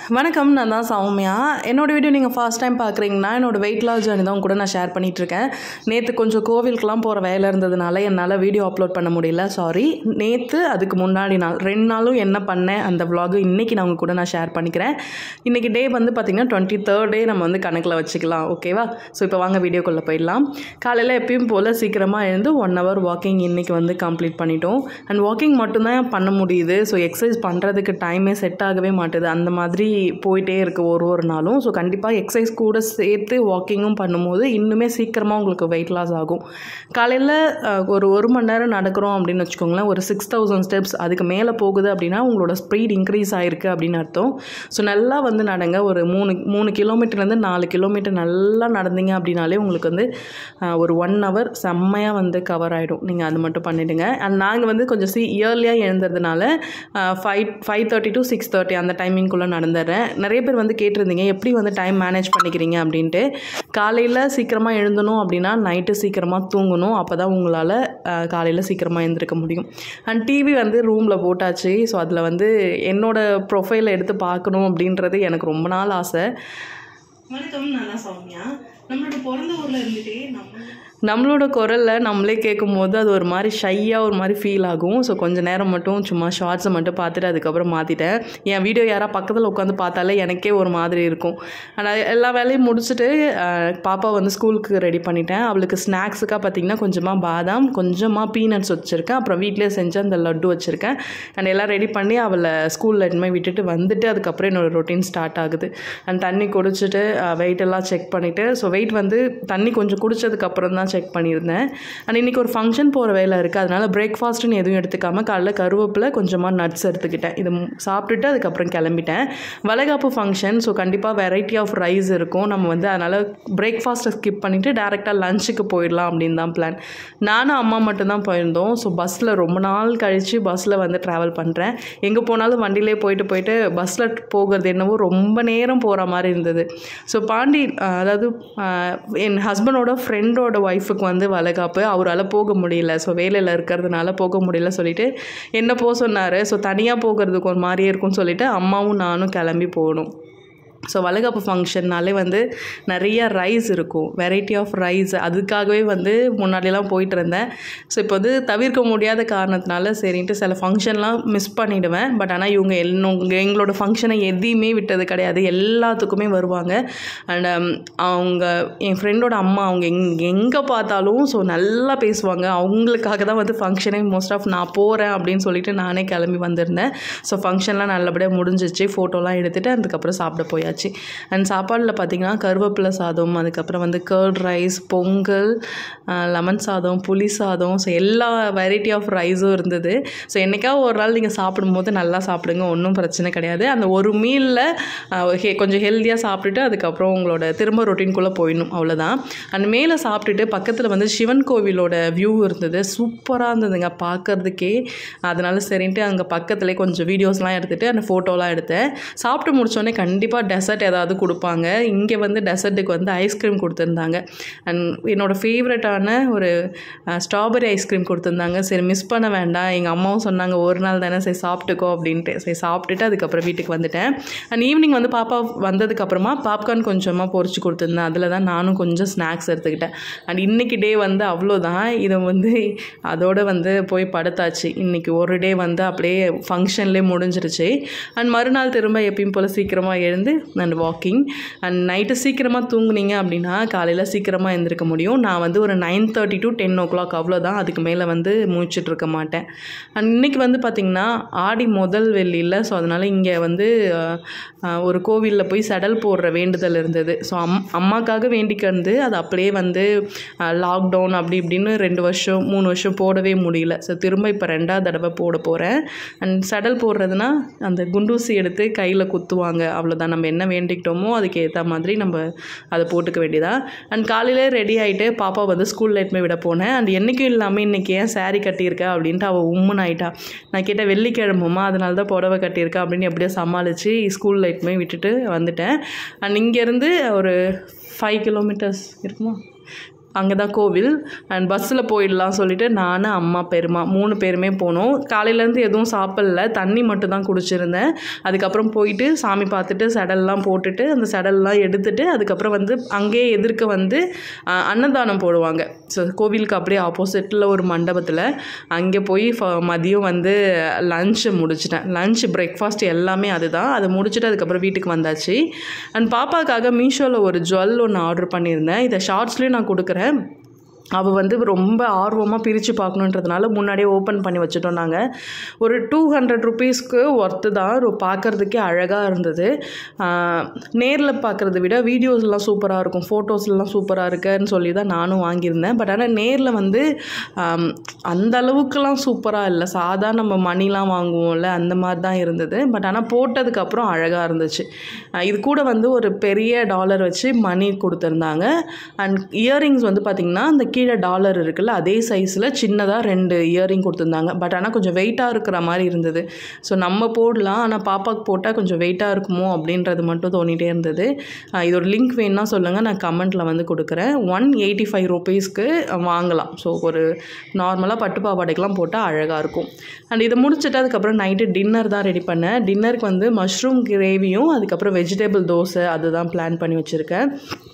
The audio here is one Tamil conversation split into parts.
வணக்கம் நான் தான் சௌமியா என்னோட வீடியோ நீங்கள் ஃபர்ஸ்ட் டைம் பார்க்குறீங்கன்னா என்னோட வெயிட் லாஸ் ஜர்னி தான் கூட நான் ஷேர் பண்ணிகிட்ருக்கேன் நேற்று கொஞ்சம் கோவிலுக்கெலாம் போகிற வேலை இருந்ததுனால என்னால் வீடியோ அப்லோட் பண்ண முடியல சாரி நேற்று அதுக்கு முன்னாடி நாள் ரெண்டு நாளும் என்ன பண்ணேன் அந்த vlog இன்றைக்கி நான் உங்க கூட நான் ஷேர் பண்ணிக்கிறேன் இன்றைக்கி டே வந்து பார்த்திங்கன்னா டுவெண்ட்டி தேர்ட் டே நம்ம வந்து கணக்கில் வச்சுக்கலாம் ஓகேவா ஸோ இப்போ வாங்க வீடியோக்குள்ளே போயிடலாம் காலையில் எப்பயும் போல் சீக்கிரமாக எழுந்து ஒன் ஹவர் வாக்கிங் இன்றைக்கி வந்து கம்ப்ளீட் பண்ணிட்டோம் அண்ட் வாக்கிங் மட்டும்தான் பண்ண முடியுது ஸோ எக்ஸசைஸ் பண்ணுறதுக்கு டைமே செட் ஆகவே மாட்டுது அந்த மாதிரி போயிட்டே இருக்குது ஒரு ஒரு நாளும் ஸோ கண்டிப்பாக எக்ஸசைஸ் கூட சேர்த்து வாக்கிங்கும் பண்ணும்போது இன்னுமே சீக்கிரமாக உங்களுக்கு வெயிட் லாஸ் ஆகும் காலையில் அஹ், ஒரு ஒரு மணி நேரம் நடக்கிறோம் அப்படின்னு வச்சுக்கோங்களேன் ஒரு சிக்ஸ் தௌசண்ட் ஸ்டெப்ஸ் அதுக்கு மேலே போகுது அப்படின்னா உங்களோட ஸ்பீட் இன்க்ரீஸ் ஆகிருக்கு அப்படின்னு அர்த்தம் ஸோ நல்லா வந்து நடங்க ஒரு மூணு மூணு கிலோமீட்டர்லேருந்து நாலு கிலோமீட்டர் நல்லா நடந்தீங்க அப்படின்னாலே உங்களுக்கு வந்து அஹ், ஒரு ஒன் ஹவர் செம்மையாக வந்து கவர் ஆகிடும் நீங்கள் அது மட்டும் பண்ணிவிடுங்க அண்ட் நாங்கள் வந்து கொஞ்சம் சி இயர்லியாக எழுந்ததுனால five five thirty to six thirty அந்த டைமிங்குள்ளே நடந்துடுறேன் நிறைய பேர் வந்து கேட்டிருந்தீங்க எப்படி வந்து டைம் மேனேஜ் பண்ணிக்கிறீங்க அப்படின்ட்டு காலையில் சீக்கிரமாக எழுந்தணும் அப்படின்னா நைட்டு சீக்கிரமாக தூங்கணும் அப்போ தான் உங்களால் காலையில் சீக்கிரமாக எழுந்திருக்க முடியும் அண்ட் டிவி வந்து ரூமில் போட்டாச்சு ஸோ அதில் வந்து என்னோட ப்ரொஃபைலை எடுத்து பார்க்கணும் அப்படின்றது எனக்கு ரொம்ப நாள் ஆசை வணக்கம் நான் தான் சௌமியா நம்மளோட பிறந்த ஊரில் இருந்துட்டே நம்ம நம்மளோட குரலில் நம்மளே கேட்கும்போது அது ஒரு மாதிரி ஷையாக ஒரு மாதிரி ஃபீல் ஆகும் ஸோ கொஞ்ச நேரம் மட்டும் சும்மா ஷார்ட்ஸை மட்டும் பார்த்துட்டு அதுக்கப்புறம் மாற்றிட்டேன் என் வீடியோ யாராவது பக்கத்தில் உட்காந்து பார்த்தாலே எனக்கே ஒரு மாதிரி இருக்கும் ஆனால் எல்லா வேலையும் முடிச்சுட்டு அஹ், பாப்பா வந்து ஸ்கூலுக்கு ரெடி பண்ணிட்டேன் அவளுக்கு ஸ்நாக்ஸுக்காக பார்த்தீங்கன்னா கொஞ்சமாக பாதாம் கொஞ்சமாக பீனட்ஸ் வச்சுருக்கேன் அப்புறம் வீட்டிலே செஞ்ச அந்த லட்டு வச்சுருக்கேன் அண்ட் எல்லாம் ரெடி பண்ணி அவளை ஸ்கூலில் எடுத்துமே விட்டுட்டு வந்துட்டு அதுக்கப்புறம் என்னோட ரொட்டீன் ஸ்டார்ட் ஆகுது அண்ட் தண்ணி குடிச்சிட்டு வெயிட் எல்லாம் செக் பண்ணிவிட்டு ஸோ வெயிட் வந்து தண்ணி கொஞ்சம் குடிச்சதுக்கப்புறம் தான் செக் பண்ணியிருந்தேன் அண்ட் இன்றைக்கி ஒரு ஃபங்க்ஷன் போகிற வேலை இருக்குது அதனால் பிரேக்ஃபாஸ்ட்டுன்னு எதுவும் எடுத்துக்காமல் காலைல கருவேப்பிலை கொஞ்சமாக நட்ஸ் எடுத்துக்கிட்டேன் இதை மு- சாப்பிட்டுட்டு அதுக்கப்புறம் கிளம்பிட்டேன் வளைகாப்பு ஃபங்க்ஷன் ஸோ கண்டிப்பாக வெரைட்டி ஆஃப் ரைஸ் இருக்கும் நம்ம வந்து அதனால் பிரேக்ஃபாஸ்ட்டை ஸ்கிப் பண்ணிவிட்டு டேரெக்டாக லஞ்சுக்கு போயிடலாம் அப்படின்னு தான் பிளான் நானும் அம்மா மட்டும்தான் போயிருந்தோம் ஸோ பஸ்ஸில் ரொம்ப நாள் கழித்து பஸ்ஸில் வந்து ட்ராவல் பண்ணுறேன் எங்கே போனாலும் வண்டியிலே போயிட்டு போயிட்டு பஸ்ஸில் போகிறது என்னவோ ரொம்ப நேரம் போகிற மாதிரி இருந்தது ஸோ பாண்டி அஹ், அதாவது அஹ், என் ஹஸ்பண்டோட ஃப்ரெண்டோட ஒய்ஃபுக்கு வந்து வளைகாப்பு அவரால் போக முடியல ஸோ வேலையில் இருக்கிறதுனால போக முடியல சொல்லிட்டு என்ன போக சொன்னார் ஸோ தனியாக போகிறதுக்கு ஒரு மாதிரியே இருக்கும்னு சொல்லிட்டு அம்மாவும் நானும் கிளம்பி போகணும் ஸோ வளைகாப்பு ஃபங்க்ஷன்னாலே வந்து நிறைய ரைஸ் இருக்கும் வெரைட்டி ஆஃப் ரைஸ் அதுக்காகவே வந்து முன்னாடியெல்லாம் போயிட்டு இருந்தேன் ஸோ இப்போ வந்து தவிர்க்க முடியாத காரணத்தினால சரின்ட்டு சில ஃபங்க்ஷன்லாம் மிஸ் பண்ணிவிடுவேன் பட் ஆனால் இவங்க இன்னும் எங்களோட ஃபங்க்ஷனை எதையுமே விட்டது கிடையாது எல்லாத்துக்குமே வருவாங்க அண்ட் அவங்க என் ஃப்ரெண்டோட அம்மா அவங்க எங் எங்கே பார்த்தாலும் ஸோ நல்லா பேசுவாங்க அவங்களுக்காக தான் வந்து ஃபங்க்ஷனே மோஸ்ட் ஆஃப் நான் போகிறேன் அப்படின்னு சொல்லிட்டு நானே கிளம்பி வந்திருந்தேன் ஸோ ஃபங்க்ஷன்லாம் நல்லபடியாக முடிஞ்சிச்சு ஃபோட்டோலாம் எடுத்துகிட்டு அதுக்கப்புறம் சாப்பிட போயாச்சு அண்ட் சாப்பாடில் பார்த்தீங்கன்னா கருவேப்பிலை சாதம் அதுக்கப்புறம் வந்து கர்ட் ரைஸ் பொங்கல் லெமன் சாதம் புளி சாதம் ஸோ எல்லா வெரைட்டி ஆஃப் ரைஸும் இருந்தது ஸோ என்னைக்காவது ஒரு நாள் நீங்கள் சாப்பிடும்போது நல்லா சாப்பிடுங்க ஒன்றும் பிரச்சனை கிடையாது அந்த ஒரு மீலில் கொஞ்சம் ஹெல்த்தியாக சாப்பிட்டுட்டு அதுக்கப்புறம் உங்களோட திரும்ப ரொட்டீன்குள்ளே போயிடணும் அவ்வளோதான் அண்ட் மேலே சாப்பிட்டுட்டு பக்கத்தில் வந்து சிவன் கோவிலோட வியூ இருந்தது சூப்பராக இருந்ததுங்க பார்க்கறதுக்கே அதனால சரின்ட்டு அங்கே பக்கத்துலேயே கொஞ்சம் வீடியோஸ்லாம் எடுத்துகிட்டு அந்த ஃபோட்டோலாம் எடுத்தேன் சாப்பிட்டு முடிச்சோடனே கண்டிப்பாக டெசர்ட் ஏதாவது கொடுப்பாங்க இங்கே வந்து டெசர்ட்டுக்கு வந்து ஐஸ்கிரீம் கொடுத்துருந்தாங்க அண்ட் என்னோடய ஃபேவரட்டான ஒரு ஸ்ட்ராபெரி ஐஸ்கிரீம் கொடுத்துருந்தாங்க சரி மிஸ் பண்ண வேண்டாம் எங்கள் அம்மாவும் சொன்னாங்க ஒரு நாள் தானே சரி சாப்பிட்டுக்கோ அப்படின்ட்டு சரி சாப்பிட்டுட்டு அதுக்கப்புறம் வீட்டுக்கு வந்துட்டேன் அண்ட் ஈவினிங் வந்து பாப்பா வந்ததுக்கப்புறமா பாப்கார்ன் கொஞ்சமாக பொரிச்சு கொடுத்துருந்தேன் அதில் தான் நானும் கொஞ்சம் ஸ்நாக்ஸ் எடுத்துக்கிட்டேன் அண்ட் இன்றைக்கி டே வந்து அவ்வளோதான் இதை வந்து அதோட வந்து போய் படுத்தாச்சு இன்றைக்கி ஒரு டே வந்து அப்படியே ஃபங்க்ஷன்லேயே முடிஞ்சிருச்சு அண்ட் மறுநாள் திரும்ப எப்பயும் போல் சீக்கிரமாக எழுந்து அண்ட் வாக்கிங் அண்ட் நைட்டு சீக்கிரமாக தூங்குனீங்க அப்படின்னா காலையில் சீக்கிரமாக எழுந்திருக்க முடியும் நான் வந்து ஒரு nine thirty to ten o'clock அவ்வளோதான் அதுக்கு மேலே வந்து முழிச்சிட்டு இருக்க மாட்டேன் அண்ட் இன்னைக்கு வந்து பார்த்திங்கன்னா ஆடி முதல் வெள்ளியில் ஸோ அதனால் இங்கே வந்து அஹ், அஹ், ஒரு கோவிலில் போய் செடல் போடுற வேண்டுதல் இருந்தது ஸோ அம் அம்மாக்காக வேண்டிக்கிறது அது அப்படியே வந்து லாக்டவுன் அப்படி இப்படின்னு ரெண்டு வருஷம் மூணு வருஷம் போடவே முடியல ஸோ திரும்ப இப்போ ரெண்டாவது தடவை போட போகிறேன் அண்ட் செடல் போடுறதுனா அந்த குண்டூசி எடுத்து கையில் குத்துவாங்க அவ்வளோதான் நம்ம என்ன வேண்டிக்கிட்டோமோ அதுக்கு ஏற்ற மாதிரி நம்ம அதை போட்டுக்க வேண்டியதா அண்ட் காலையிலே ரெடி ஆகிட்டு பாப்பா வந்து ஸ்கூலில் எடுத்துமே விட போனேன் அண்ட் என்றைக்கும் இல்லாமல் இன்றைக்கி ஏன் saree கட்டியிருக்க அப்படின்ட்டு அவள் உம்முன்னு ஆயிட்டா நான் கேட்டேன் வெள்ளிக்கிழமமா அதனால தான் புடவை கட்டியிருக்கா அப்படின்னு எப்படியோ சமாளித்து ஸ்கூலில் எடுத்துமே விட்டுட்டு வந்துட்டேன் அண்ட் இங்கேருந்து ஒரு ஃபைவ் கிலோமீட்டர்ஸ் இருக்குமா அங்கே தான் கோவில் அண்ட் பஸ்ஸில் போயிடலாம் சொல்லிட்டு நான் அம்மா பெருமா மூணு பேருமே போனோம் காலையிலேருந்து எதுவும் சாப்பிடல தண்ணி மட்டும் தான் குடிச்சிருந்தேன் அதுக்கப்புறம் போயிட்டு சாமி பார்த்துட்டு செடல்லாம் போட்டுட்டு அந்த செடல்லாம் எடுத்துட்டு அதுக்கப்புறம் வந்து அங்கேயே எதிர்க்க வந்து ஆஹ், அன்னதானம் போடுவாங்க ஸோ கோவிலுக்கு அப்படியே ஆப்போசிட்டில் ஒரு மண்டபத்தில் அங்கே போய் ஃப- மதியம் வந்து லஞ்சு முடிச்சிட்டேன் லஞ்ச் பிரேக்ஃபாஸ்ட் எல்லாமே அதுதான் அதை முடிச்சுட்டு அதுக்கப்புறம் வீட்டுக்கு வந்தாச்சு அண்ட் பாப்பாக்காக மீஷோவில் ஒரு ஜுவல் ஒன்று ஆர்டர் பண்ணியிருந்தேன் இதை ஷார்ட்ஸ்லேயும் நான் கொடுக்குறேன் அவள் வந்து ரொம்ப ஆர்வமாக பிரித்து பார்க்கணுன்றதுனால முன்னாடியே ஓப்பன் பண்ணி வச்சுட்டோம் நாங்கள் ஒரு டூ ஹண்ட்ரட் ருபீஸ்க்கு ஒர்த்து தான் ஒரு பார்க்குறதுக்கே அழகாக இருந்தது நேரில் பார்க்குறத விட வீடியோஸ்லாம் சூப்பராக இருக்கும் ஃபோட்டோஸ்லாம் சூப்பராக இருக்குன்னு சொல்லி தான் நானும் வாங்கியிருந்தேன் பட் ஆனால் நேரில் வந்து ஆம், அந்த அளவுக்குலாம் சூப்பராக இல்லை சாதா நம்ம மணிலாம் வாங்குவோம்ல அந்த மாதிரி தான் இருந்தது பட் ஆனால் போட்டதுக்கப்புறம் அழகாக இருந்துச்சு ஆஹ் இது கூட வந்து ஒரு பெரிய டாலர் வச்சு மணி கொடுத்துருந்தாங்க அண்ட் இயரிங்ஸ் வந்து பார்த்திங்கன்னா அந்த கீழே டாலர் இருக்குல்ல அதே சைஸில் சின்னதாக ரெண்டு இயரிங் கொடுத்துருந்தாங்க பட் ஆனால் கொஞ்சம் வெயிட்டாக இருக்கிற மாதிரி இருந்தது ஸோ நம்ம போடலாம் ஆனால் பாப்பாவுக்கு போட்டால் கொஞ்சம் வெயிட்டாக இருக்குமோ அப்படின்றது மட்டும் தோணிகிட்டே இருந்தது ஆஹ் இது ஒரு லிங்க் வேணும்னா சொல்லுங்கள் நான் கமெண்ட்டில் வந்து கொடுக்குறேன் ஒன் எயிட்டி ஃபைவ் ருபீஸ்க்கு வாங்கலாம் ஸோ ஒரு நார்மலாக பட்டு பாவாடைக்கெலாம் போட்டால் அழகாக இருக்கும் அண்ட் இதை முடிச்சுட்டு அதுக்கப்புறம் நைட்டு டின்னர் தான் ரெடி பண்ணேன் டின்னருக்கு வந்து மஷ்ரூம் கிரேவியும் அதுக்கப்புறம் வெஜிடபிள் தோசை அதுதான் பிளான் பண்ணி வச்சுருக்கேன்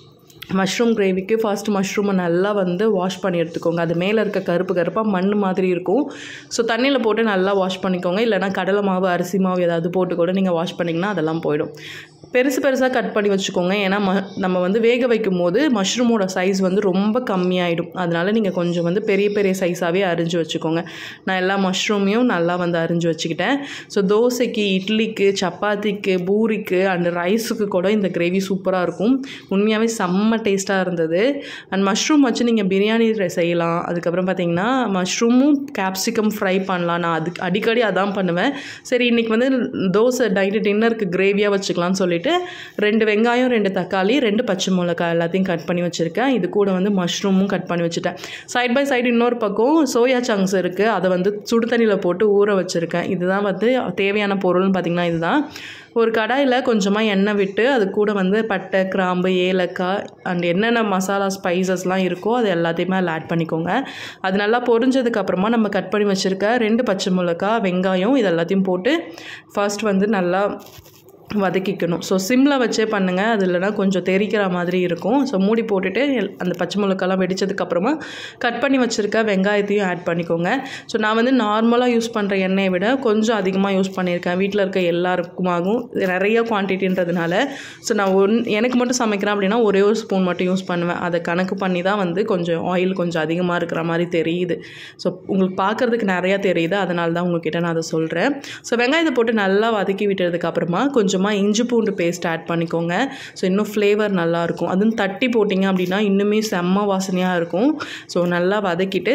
மஷ்ரூம் கிரேவிக்கு ஃபர்ஸ்ட் மஷ்ரூமை நல்லா வந்து வாஷ் பண்ணி எடுத்துக்கோங்க அது மேலே இருக்க கருப்பு கருப்பாக மண் மாதிரி இருக்கும் ஸோ தண்ணியில் போட்டு நல்லா வாஷ் பண்ணிக்கோங்க இல்லைனா கடலை மாவு அரிசி மாவு ஏதாவது போட்டு கூட நீங்கள் வாஷ் பண்ணிங்கன்னா அதெல்லாம் போயிடும் பெருசு பெருசாக கட் பண்ணி வச்சுக்கோங்க ஏன்னா ம நம்ம வந்து வேக வைக்கும் போது மஷ்ரூமோட சைஸ் வந்து ரொம்ப கம்மியாயிடும் அதனால நீங்கள் கொஞ்சம் வந்து பெரிய பெரிய சைஸாகவே அரிஞ்சு வச்சுக்கோங்க நான் எல்லா மஷ்ரூமையும் நல்லா வந்து அரிஞ்சு வச்சுக்கிட்டேன் ஸோ தோசைக்கு இட்லிக்கு சப்பாத்திக்கு பூரிக்கு அண்ட் ரைஸுக்கு கூட இந்த கிரேவி சூப்பராக இருக்கும் உண்மையாகவே செம்ம டேஸ்ட்டாக இருந்தது அண்ட் மஷ்ரூம் வச்சு நீங்கள் பிரியாணி ரை- செய்யலாம் அதுக்கப்புறம் பார்த்தீங்கன்னா மஷ்ரூமும் கேப்சிகம் ஃப்ரை பண்ணலாம் நான் அதுக்கு அடிக்கடி அதான் பண்ணுவேன் சரி இன்றைக்கி வந்து தோசை நைட்டு டின்னருக்கு கிரேவியாக வச்சுக்கலாம்னு சொல்லிட்டு ரெண்டு வெங்காயம் ரெண்டு தக்காளி ரெண்டு பச்சை மிளகாய் எல்லாத்தையும் கட் பண்ணி வச்சுருக்கேன் இது கூட வந்து மஷ்ரூமும் கட் பண்ணி வச்சுட்டேன் சைட் பை சைடு இன்னொரு பக்கம் சோயா சங்க்ஸ் இருக்குது அதை வந்து சுடு தண்ணியில் போட்டு ஊற வச்சுருக்கேன் இதுதான் வந்து தேவையான பொருள்னு பார்த்திங்கன்னா இதுதான் ஒரு கடாயில் கொஞ்சமாக எண்ணெய் விட்டு அது கூட வந்து பட்டை கிராம்பு ஏலக்காய் அண்ட் என்னென்ன மசாலா ஸ்பைசஸ்லாம் இருக்கோ அது எல்லாத்தையுமே அதில் ஆட் பண்ணிக்கோங்க அது நல்லா பொரிஞ்சதுக்கு அப்புறமா நம்ம கட் பண்ணி வச்சுருக்க ரெண்டு பச்சை மிளகாய் வெங்காயம் இது எல்லாத்தையும் போட்டு ஃபர்ஸ்ட் வந்து நல்லா வதக்கிக்கணும் ஸோ சிம்மில் வச்சே பண்ணுங்கள் அது இல்லைனா கொஞ்சம் தெறிக்கிற மாதிரி இருக்கும் ஸோ மூடி போட்டுட்டு எல்- அந்த பச்சை மிளகாலாம் வெடிச்சதுக்கப்புறமா கட் பண்ணி வச்சுருக்க வெங்காயத்தையும் ஆட் பண்ணிக்கோங்க ஸோ நான் வந்து நார்மலாக யூஸ் பண்ணுற எண்ணெயை விட கொஞ்சம் அதிகமாக யூஸ் பண்ணியிருக்கேன் வீட்டில் இருக்க எல்லாருக்குமாகும் நிறைய குவான்டிட்டின்றதுனால ஸோ நான் ஒன் எனக்கு மட்டும் சமைக்கிறேன் அப்படின்னா ஒரே ஒரு ஸ்பூன் மட்டும் யூஸ் பண்ணுவேன் அதை கணக்கு பண்ணி தான் வந்து கொஞ்சம் ஆயில் கொஞ்சம் அதிகமாக இருக்கிற மாதிரி தெரியுது ஸோ உங்களுக்கு பார்க்குறதுக்கு நிறையா தெரியுது அதனால தான் உங்ககிட்ட நான் அதை சொல்கிறேன் ஸோ வெங்காயத்தை போட்டு நல்லா வதக்கி விட்டதுக்கு அப்புறமா கொஞ்சமாக இஞ்சி பூண்டு பேஸ்ட் ஆட் பண்ணிக்கோங்க ஸோ இன்னும் ஃப்ளேவர் நல்லாயிருக்கும் அதுவும் தட்டி போட்டிங்க அப்படின்னா இன்னுமே செம்ம வாசனையாக இருக்கும் ஸோ நல்லா வதக்கிட்டு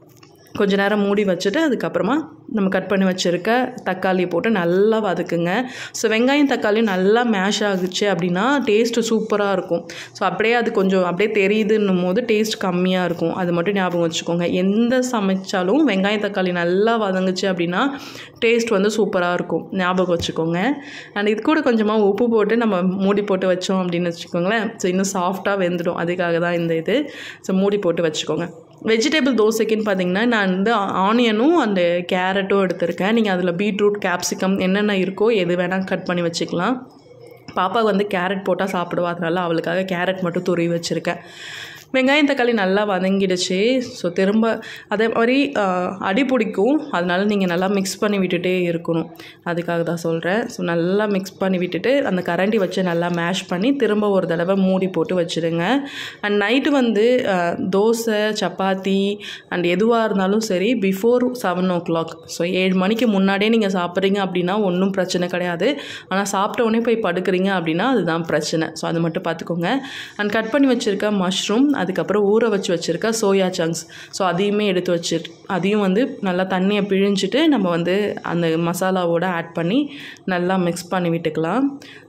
கொஞ்ச நேரம் மூடி வச்சுட்டு அதுக்கப்புறமா நம்ம கட் பண்ணி வச்சுருக்க தக்காளியை போட்டு நல்லா வதக்குங்க ஸோ வெங்காயம் தக்காளியும் நல்லா மேஷ் ஆகுச்சு அப்படின்னா டேஸ்ட்டு சூப்பராக இருக்கும் ஸோ அப்படியே அது கொஞ்சம் அப்படியே தெரியுதுன்னும் போது டேஸ்ட் கம்மியாக இருக்கும் அது மட்டும் ஞாபகம் வச்சுக்கோங்க எந்த சமைச்சாலும் வெங்காயம் தக்காளி நல்லா வதங்குச்சு அப்படின்னா டேஸ்ட் வந்து சூப்பராக இருக்கும் ஞாபகம் வச்சுக்கோங்க அண்ட் இது கூட கொஞ்சமாக உப்பு போட்டு நம்ம மூடி போட்டு வச்சோம் அப்படின்னு வச்சுக்கோங்களேன் ஸோ இன்னும் சாஃப்டாக வெந்துடும் அதுக்காக தான் இந்த இது ஸோ மூடி போட்டு வச்சுக்கோங்க வெஜிடபிள் தோசைக்குன்னு பார்த்தீங்கன்னா நான் வந்து ஆனியனும் அந்த கேரட்டும் எடுத்திருக்கேன் நீங்கள் அதில் பீட்ரூட் கேப்சிகம் என்னென்ன இருக்கோ எது வேணால் கட் பண்ணி வச்சுக்கலாம் பாப்பா வந்து கேரட் போட்டால் சாப்பிடுவா அதனால அவளுக்காக கேரட் மட்டும் துருவி வச்சுருக்கேன் வெங்காயம் தக்காளி நல்லா வதங்கிடுச்சு ஸோ திரும்ப அதே மாதிரி ஆஹ், அடி பிடிக்கும் அதனால நீங்கள் நல்லா மிக்ஸ் பண்ணி விட்டுட்டே இருக்கணும் அதுக்காக தான் சொல்கிறேன் ஸோ நல்லா மிக்ஸ் பண்ணி விட்டுட்டு அந்த கரண்டி வச்சு நல்லா மேஷ் பண்ணி திரும்ப ஒரு தடவை மூடி போட்டு வச்சுடுங்க அண்ட் நைட்டு வந்து ஆஹ், தோசை சப்பாத்தி அண்ட் எதுவாக இருந்தாலும் சரி before seven o'clock so ஏழு மணிக்கு முன்னாடியே நீங்கள் சாப்பிட்றீங்க அப்படின்னா ஒன்றும் பிரச்சனை கிடையாது ஆனால் சாப்பிட்ட உடனே போய் படுக்கிறீங்க அப்படின்னா அதுதான் பிரச்சனை ஸோ அது மட்டும் பார்த்துக்கோங்க அண்ட் கட் பண்ணி வச்சுருக்க மஷ்ரூம் அதுக்கப்புறம் ஊற வச்சு வச்சுருக்க சோயா சங்க்ஸ் ஸோ அதையுமே எடுத்து வச்சு அதையும் வந்து நல்லா தண்ணியை பிழிஞ்சிட்டு நம்ம வந்து அந்த மசாலாவோட ஆட் பண்ணி நல்லா மிக்ஸ் பண்ணி விட்டுக்கலாம்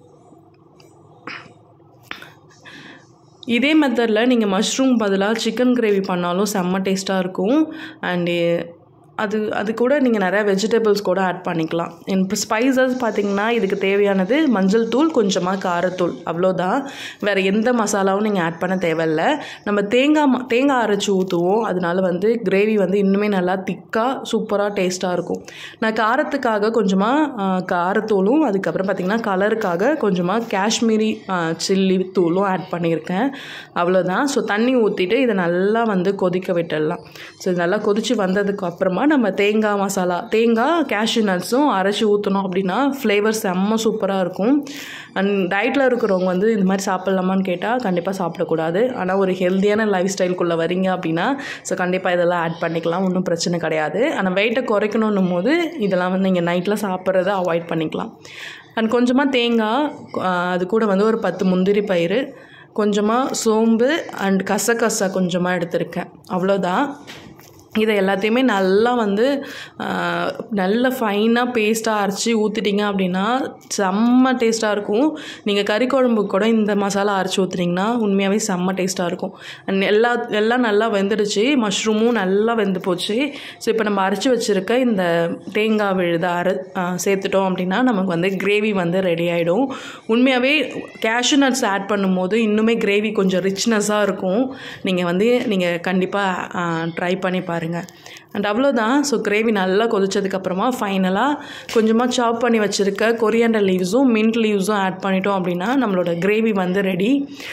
இதே மெத்தடில் நீங்கள் மஷ்ரூம் பதிலாக சிக்கன் கிரேவி பண்ணாலும் செம்ம டேஸ்ட்டாக இருக்கும் அண்டு அது அது கூட நீங்கள் நிறையா வெஜிடபிள்ஸ் கூட ஆட் பண்ணிக்கலாம் இப்போ ஸ்பைசஸ் பார்த்தீங்கன்னா இதுக்கு தேவையானது மஞ்சள் தூள் கொஞ்சமாக காரத்தூள் அவ்வளோதான் வேறு எந்த மசாலாவும் நீங்கள் ஆட் பண்ண தேவையில்ல நம்ம தேங்காய் ம- தேங்காய் அரைச்சி ஊற்றுவோம் அதனால வந்து கிரேவி வந்து இன்னுமே நல்லா திக்காக சூப்பராக டேஸ்ட்டாக இருக்கும் நான் காரத்துக்காக கொஞ்சமாக காரத்தூளும் அதுக்கப்புறம் பார்த்திங்கன்னா கலருக்காக கொஞ்சமாக காஷ்மீரி சில்லி தூளும் ஆட் பண்ணியிருக்கேன் அவ்வளோதான் ஸோ தண்ணி ஊற்றிட்டு இதை நல்லா வந்து கொதிக்க விட்டுடலாம் ஸோ இது நல்லா கொதித்து வந்ததுக்கு அப்புறமா நம்ம தேங்காய் மசாலா தேங்காய் கேஷ்யூ நட்ஸும் அரைச்சி ஊற்றணும் அப்படின்னா ஃப்ளேவர் செம்ம சூப்பராக இருக்கும் அண்ட் டயட்டில் இருக்கிறவங்க வந்து இந்த மாதிரி சாப்பிட்லாமான்னு கேட்டால் கண்டிப்பாக சாப்பிடக்கூடாது ஆனால் ஒரு ஹெல்த்தியான லைஃப் ஸ்டைலுக்குள்ளே வரீங்க அப்படின்னா ஸோ கண்டிப்பாக இதெல்லாம் ஆட் பண்ணிக்கலாம் ஒன்றும் பிரச்சனை கிடையாது ஆனால் வெயிட்டை குறைக்கணுன்னும் போது இதெல்லாம் வந்து நீங்கள் நைட்டில் சாப்பிட்றத அவாய்ட் பண்ணிக்கலாம் அண்ட் கொஞ்சமாக தேங்காய் ஆஹ் அது கூட வந்து ஒரு பத்து முந்திரி பயிறு கொஞ்சமாக சோம்பு அண்ட் கசகசா கொஞ்சமாக எடுத்திருக்கேன் அவ்வளோதான் இதை எல்லாத்தையுமே நல்லா வந்து ஆஹ், நல்ல ஃபைனாக பேஸ்ட்டாக அரைச்சி ஊற்றிட்டீங்க அப்படின்னா செம்ம டேஸ்ட்டாக இருக்கும் நீங்கள் கறி குழம்புக்கு கூட இந்த மசாலா அரைச்சி ஊற்றுனீங்கன்னா உண்மையாகவே செம்ம டேஸ்ட்டாக இருக்கும் அண்ட் எல்லா எல்லாம் நல்லா வெந்துடுச்சு மஷ்ரூமும் நல்லா வெந்து போச்சு ஸோ இப்போ நம்ம அரைச்சி வச்சுருக்க இந்த தேங்காய் விழுதை அரை ஆஹ், சேர்த்துட்டோம் அப்படின்னா நமக்கு வந்து கிரேவி வந்து ரெடி ஆகிடும் உண்மையாகவே கேஷ்யூ நட்ஸ் ஆட் பண்ணும்போது இன்னுமே கிரேவி கொஞ்சம் ரிச்னஸாக இருக்கும் நீங்கள் வந்து நீங்கள் கண்டிப்பாக ட்ரை பண்ணி பாருங்கள் அண்ட் அவ்வளோதான் ஸோ கிரேவி நல்லா கொதிச்சதுக்கப்புறமா ஃபைனலாக கொஞ்சமாக சாப் பண்ணி வச்சுருக்க கொரியாண்டர் லீவ்ஸும் மின்ட் லீவ்ஸும் ஆட் பண்ணிட்டோம் அப்படின்னா நம்மளோட கிரேவி வந்து ரெடி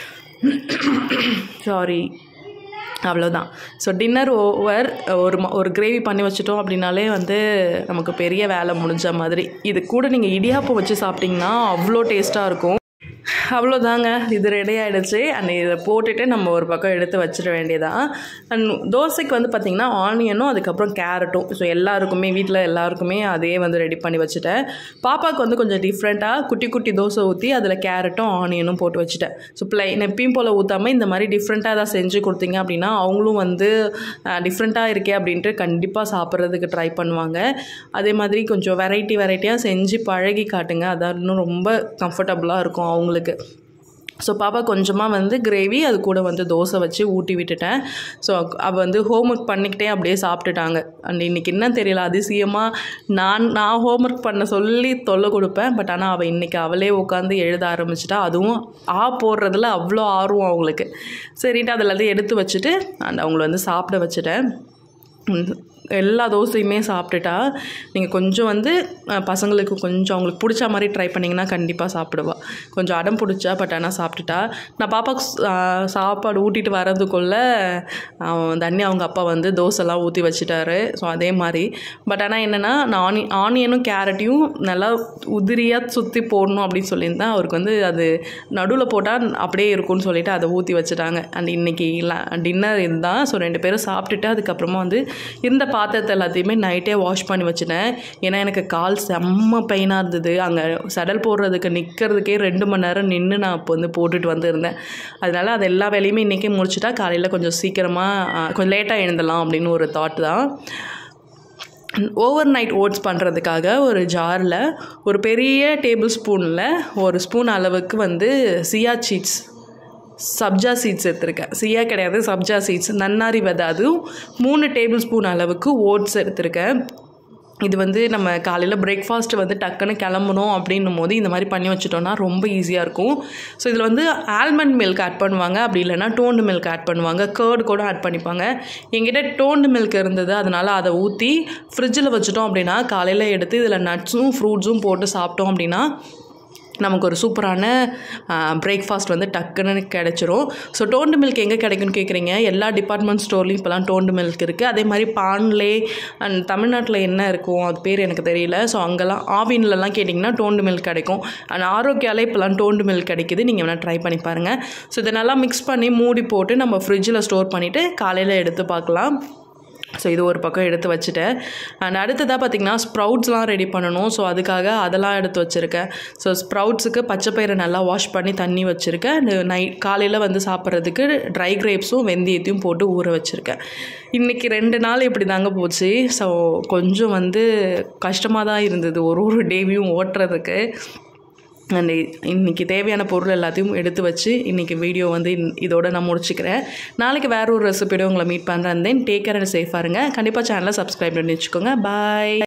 சாரி அவ்வளோதான் ஸோ டின்னர் ஓவர் ஒரு ம- ஒரு கிரேவி பண்ணி வச்சிட்டோம் அப்படின்னாலே வந்து நமக்கு பெரிய வேலை முடிஞ்ச மாதிரி இது கூட நீங்கள் இடியாப்பம் வச்சு சாப்பிட்டிங்கன்னா அவ்வளோ டேஸ்ட்டாக இருக்கும் அவ்வளோதாங்க இது ரெடி ஆகிடுச்சு அண்ட் இதை போட்டுட்டு நம்ம ஒரு பக்கம் எடுத்து வச்சிட வேண்டியதான் அண்ட் தோசைக்கு வந்து பார்த்திங்கன்னா ஆனியனும் அதுக்கப்புறம் கேரட்டும் ஸோ எல்லாருக்குமே வீட்டில் எல்லாருக்குமே அதே வந்து ரெடி பண்ணி வச்சுட்டேன் பாப்பாவுக்கு வந்து கொஞ்சம் டிஃப்ரெண்ட்டாக குட்டி குட்டி தோசை ஊற்றி அதில் கேரட்டும் ஆனியனும் போட்டு வச்சுட்டேன் ஸோ ப்ளைன் எப்பயும் போல் ஊற்றாமல் இந்த மாதிரி டிஃப்ரெண்ட்டாக ஏதாவது செஞ்சு கொடுத்தீங்க அப்படின்னா அவங்களும் வந்து டிஃப்ரெண்ட்டாக இருக்கே அப்படின்ட்டு கண்டிப்பாக சாப்பிட்றதுக்கு ட்ரை பண்ணுவாங்க அதே மாதிரி கொஞ்சம் வெரைட்டி வெரைட்டியாக செஞ்சு பழகி காட்டுங்க அதான் இன்னும் ரொம்ப கம்ஃபர்டபுளாக இருக்கும் அவங்களுக்கு ஸோ பாப்பா கொஞ்சமாக வந்து கிரேவி அது கூட வந்து தோசை வச்சு ஊட்டி விட்டுட்டேன் ஸோ அவள் வந்து ஹோம்ஒர்க் பண்ணிக்கிட்டே அப்படியே சாப்பிட்டுட்டாங்க அண்ட் இன்றைக்கி என்ன தெரியல அதிசயமாக நான் நான் ஹோம்ஒர்க் பண்ண சொல்லி தொல்லை கொடுப்பேன் பட் ஆனால் அவள் இன்றைக்கி அவளே உட்காந்து எழுத ஆரம்பிச்சிட்டா அதுவும் ஆ போடுறதுல அவ்வளோ ஆர்வம் அவங்களுக்கு சரின்ட்டு அதில் இருந்து எடுத்து வச்சுட்டு அண்ட் அவங்கள வந்து சாப்பிட வச்சுட்டேன் ம், எல்லா தோசையுமே சாப்பிட்டுட்டா நீங்கள் கொஞ்சம் வந்து அஹ், பசங்களுக்கு கொஞ்சம் அவங்களுக்கு பிடிச்ச மாதிரி ட்ரை பண்ணிங்கன்னா கண்டிப்பாக சாப்பிடுவா கொஞ்சம் அடம் பிடிச்சா பட் ஆனால் சாப்பிட்டுட்டா நான் பாப்பாவுக்கு ஸ்- ஆஹ், சாப்பாடு ஊட்டிட்டு வரதுக்குள்ளே அவன் தண்ணி அவங்க அப்பா வந்து தோசைலாம் ஊற்றி வச்சுட்டாரு ஸோ அதே மாதிரி பட் ஆனால் என்னென்னா நான் ஆனி ஆனியனும் கேரட்டையும் நல்லா உதிரியாக சுற்றி போடணும் அப்படின்னு சொல்லியிருந்தேன் அவருக்கு வந்து அது நடுவில் போட்டால் அப்படியே இருக்கும்னு சொல்லிட்டு அதை ஊற்றி வச்சுட்டாங்க அண்ட் இன்னைக்கு டின்னர் இதுதான் ஸோ ரெண்டு பேரும் சாப்பிட்டுட்டு அதுக்கப்புறமா வந்து இருந்த பாத்திரத்தை எல்லாத்தையுமே நைட்டே வாஷ் பண்ணி வச்சுட்டேன் ஏன்னா எனக்கு கால் செம்ம பெயினாக இருந்தது அங்கே சடல் போடுறதுக்கு நிற்கிறதுக்கே ரெண்டு மணி நேரம் நின்று நான் இப்போ வந்து போட்டுட்டு வந்திருந்தேன் அதனால அது எல்லா வேலையுமே இன்றைக்கே முடிச்சுட்டா காலையில் கொஞ்சம் சீக்கிரமாக கொஞ்சம் லேட்டாக எழுந்தலாம் அப்படின்னு ஒரு தாட் தான் ஓவர் நைட் ஓட்ஸ் பண்ணுறதுக்காக ஒரு ஜாரில் ஒரு பெரிய டேபிள் ஸ்பூனில் ஒரு ஸ்பூன் அளவுக்கு வந்து சியா சீட்ஸ் சப்ஜா சீட்ஸ் எடுத்திருக்கேன் சியா கிடையாது சப்ஜா சீட்ஸ் நன்னாரி விதை அதுவும் மூணு டேபிள் ஸ்பூன் அளவுக்கு ஓட்ஸ் எடுத்திருக்கேன் இது வந்து நம்ம காலையில் பிரேக்ஃபாஸ்ட் வந்து டக்குன்னு கிளம்பணும் அப்படின்னும் போது இந்த மாதிரி பண்ணி வச்சுட்டோம்னா ரொம்ப ஈஸியாக இருக்கும் ஸோ இதில் வந்து ஆல்மண்ட் மில்க் ஆட் பண்ணுவாங்க அப்படி இல்லைன்னா டோண்டு மில்க் ஆட் பண்ணுவாங்க கேர்டு கூட ஆட் பண்ணிப்பாங்க எங்கிட்ட டோண்டு மில்க் இருந்தது அதனால் அதை ஊற்றி ஃப்ரிட்ஜில் வச்சுட்டோம் அப்படின்னா காலையில் எடுத்து இதில் நட்ஸும் ஃப்ரூட்ஸும் போட்டு சாப்பிட்டோம் அப்படின்னா நமக்கு ஒரு சூப்பரான பிரேக்ஃபாஸ்ட் வந்து டக்குன்னு கிடச்சிரும் ஸோ டோண்டு மில்க் எங்கே கிடைக்குன்னு கேட்குறீங்க எல்லா டிபார்ட்மெண்ட் ஸ்டோர்லையும் இப்போலாம் டோண்டு மில்க் இருக்குது அதே மாதிரி பான்லே அண்ட் தமிழ்நாட்டில் என்ன இருக்கும் அது பேர் எனக்கு தெரியல ஸோ அங்கெல்லாம் ஆவின்லலாம் கேட்டிங்கன்னா டோண்டு மில்க் கிடைக்கும் அண்ட் ஆரோக்கியாலே இப்போலாம் டோண்டு மில்க் கிடைக்குது நீங்கள் வேணால் ட்ரை பண்ணி பாருங்கள் ஸோ இதை நல்லா மிக்ஸ் பண்ணி மூடி போட்டு நம்ம ஃப்ரிட்ஜில் ஸ்டோர் பண்ணிவிட்டு காலையில் எடுத்து பார்க்கலாம் ஸோ இது ஒரு பக்கம் எடுத்து வச்சுட்டேன் அண்ட் அடுத்ததாக பார்த்திங்கன்னா ஸ்ப்ரவுட்ஸ்லாம் ரெடி பண்ணணும் ஸோ அதுக்காக அதெல்லாம் எடுத்து வச்சுருக்கேன் ஸோ ஸ்ப்ரவுட்ஸுக்கு பச்சை பயிரை நல்லா வாஷ் பண்ணி தண்ணி வச்சுருக்கேன் நைட் காலையில் வந்து சாப்பிட்றதுக்கு ட்ரை கிரேப்ஸும் வெந்தயத்தையும் போட்டு ஊற வச்சுருக்கேன் இன்றைக்கி ரெண்டு நாள் இப்படி தாங்க போச்சு ஸோ கொஞ்சம் வந்து கஷ்டமாக தான் இருந்தது ஒரு ஒரு டேவியும் ஓட்டுறதுக்கு அண்ட் இன்றைக்கி தேவையான பொருள் எல்லாத்தையும் எடுத்து வச்சு இன்றைக்கி வீடியோ வந்து இன்- இதோட நான் முடிச்சுக்கிறேன் நாளைக்கு வேற ஒரு ரெசிபியோட உங்களை மீட் பண்ணுறேன் தென் டேக் கேர் அண்ட் சேஃபாக இருங்க கண்டிப்பாக சேனலை சப்ஸ்கிரைப் பண்ணி வச்சுக்கோங்க பாய்